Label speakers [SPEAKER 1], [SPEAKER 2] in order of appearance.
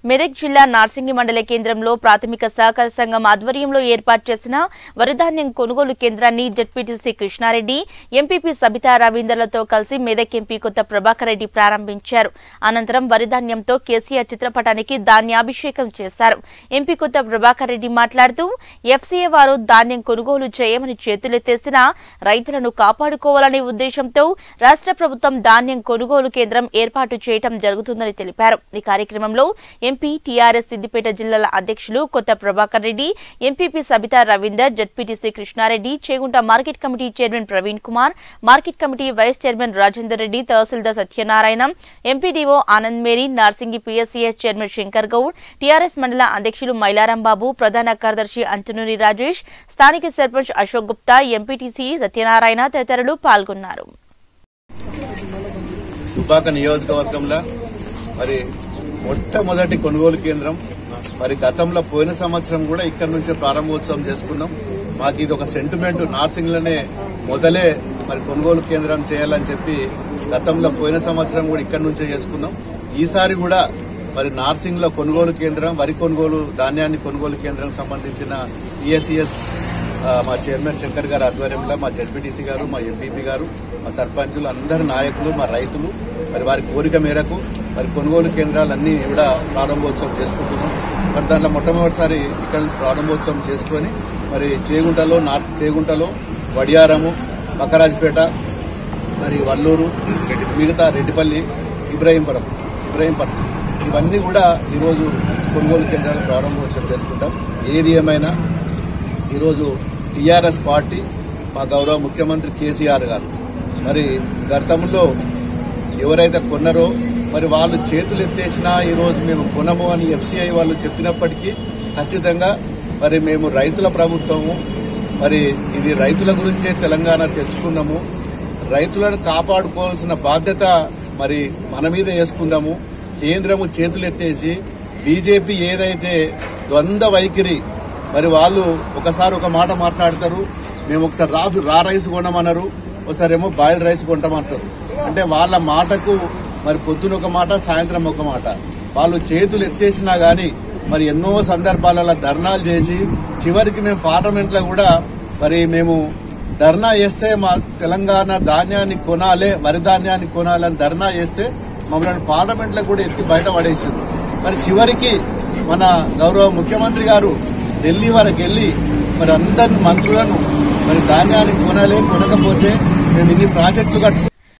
[SPEAKER 1] మెదక్ జిల్లా నార్సింగి మండల కేంద్రంలో ప్రాథమిక సహకార సంఘం ఆధ్వర్యంలో ఏర్పాటు చేసిన వరిధాన్యం కొనుగోలు కేంద్రాన్ని జడ్పీటీసీ కృష్ణారెడ్డి ఎంపీపీ సబితా రవీందర్లతో కలిసి మెదక్ ఎంపీ కొత్త ప్రభాకర్ రెడ్డి ప్రారంభించారు అనంతరం వరిధాన్యంతో కేసీఆర్ చిత్రపటానికి ధాన్యాభిషేకం చేశారు ఎంపీ కొత్త ప్రభాకర్ రెడ్డి మాట్లాడుతూ ఎఫ్సీఏ వారు ధాన్యం కొనుగోలు చేయమని చేతులెత్తేసినా రైతులను కాపాడుకోవాలనే ఉద్దేశంతో రాష్ట్ర ప్రభుత్వం ధాన్యం కొనుగోలు కేంద్రం ఏర్పాటు చేయడం జరుగుతుందని తెలిపారు ఈ కార్యక్రమంలో ఎంపీ టీఆర్ఎస్ సిద్దిపేట జిల్లాల అధ్యక్షులు Kotha Prabhakar Reddy MPP Sabitha Ravinder ZPTC Krishna Reddy Chegunta market committee chairman Praveen Kumar market committee vice chairman Rajender Reddy తహసీల్దార్ Satyanarayana MPDO Anand Mary Narsingi PSCS chairman Shankar Goud TRS మండల అధ్యక్షులు మైలారం బాబు ప్రధాన కార్యదర్శి అంచనూరి రాజేష్ స్థానిక సర్పంచ్ అశోక్ గుప్తా ఎంపీటీసీ సత్యనారాయణ తదితరులు పాల్గొన్నారు
[SPEAKER 2] దుబాక నియోజకవర్గంలో మరి మొట్టమొదటి కొనుగోలు కేంద్రం మరి గతంలో పోయిన సంవత్సరం కూడా ఇక్కడ నుంచే ప్రారంభోత్సవం చేసుకున్నాం మాకు ఇది ఒక సెంటిమెంట్ నార్సింగ్లోనే మొదలే మరి కొనుగోలు కేంద్రం చేయాలని చెప్పి గతంలో పోయిన సంవత్సరం కూడా ఇక్కడ నుంచే చేసుకున్నాం ఈసారి కూడా మరి నార్సింగ్ లో కొనుగోలు కేంద్రం వరి కొనుగోలు ధాన్యాన్ని కొనుగోలు కేంద్రం సంబంధించిన ఈఎస్ఈఎస్ ఆ, మా చైర్మన్ శంకర్ గారి ఆధ్వర్యంలో మా జడ్పీటీసీ గారు మా ఎంపీపీ గారు మా సర్పంచులు అందరు నాయకులు మా రైతులు మరి వారి కోరిక మేరకు మరి కొనుగోలు కేంద్రాలన్నీ కూడా ప్రారంభోత్సవం చేసుకుంటున్నాం మరి దాంట్లో మొట్టమొదటిసారి ఇక్కడ నుంచి ప్రారంభోత్సవం చేసుకొని మరి చేగుంటలో నార్త్ చేగుంటలో వడియారము మకరాజ్పేట మరి వల్లూరు మిగతా రెడ్డిపల్లి ఇబ్రాహీంపురం ఇబ్రాహీంపట్నం ఇవన్నీ కూడా ఈరోజు కొనుగోలు కేంద్రాలు ప్రారంభోత్సవం చేసుకుంటాం ఏది ఏమైనా ఈరోజు టీఆర్ఎస్ పార్టీ మా గౌరవ ముఖ్యమంత్రి కేసీఆర్ గారు మరి గతంలో ఎవరైతే కొన్నారో మరి వాళ్ళు చేతులు ఎత్తేసినా ఈరోజు మేము కొనము అని ఎఫ్సీఐ వాళ్ళు చెప్పినప్పటికీ ఖచ్చితంగా మరి మేము రైతుల ప్రభుత్వము మరి ఇది రైతుల గురించే తెలంగాణ తెచ్చుకున్నాము రైతులను కాపాడుకోవాల్సిన బాధ్యత మరి మన మీద వేసుకుందాము కేంద్రము చేతులెత్తేసి బీజేపీ ఏదైతే ద్వంద్వ వైఖరి మరి వాళ్ళు ఒకసారి ఒక మాట మాట్లాడతారు మేము ఒకసారి రాజు రా రైస్ కొనమన్నారు ఒకసారి ఏమో బాయిల్ రైస్ కొంటామంటారు అంటే వాళ్ళ మాటకు మరి పొద్దున ఒక మాట సాయంత్రం ఒక మాట వాళ్ళు చేతులు ఎత్తేసినా గాని మరి ఎన్నో సందర్భాలలో ధర్నాలు చేసి చివరికి మేము పార్లమెంట్ లో కూడా మరి మేము ధర్నా చేస్తే మా తెలంగాణ ధాన్యాన్ని కొనాలి వరి ధాన్యాన్ని కొనాలని ధర్నా చేస్తే మమ్మల్ని పార్లమెంట్ లో కూడా ఎత్తి బయట పడేసింది మరి చివరికి మన గౌరవ ముఖ్యమంత్రి గారు ఢిల్లీ వరకు వెళ్లి మరి అందరి మంత్రులను మరి ధాన్యాన్ని కొనాలి కొనకపోతే మేము ఇన్ని ప్రాజెక్టులు కట్టు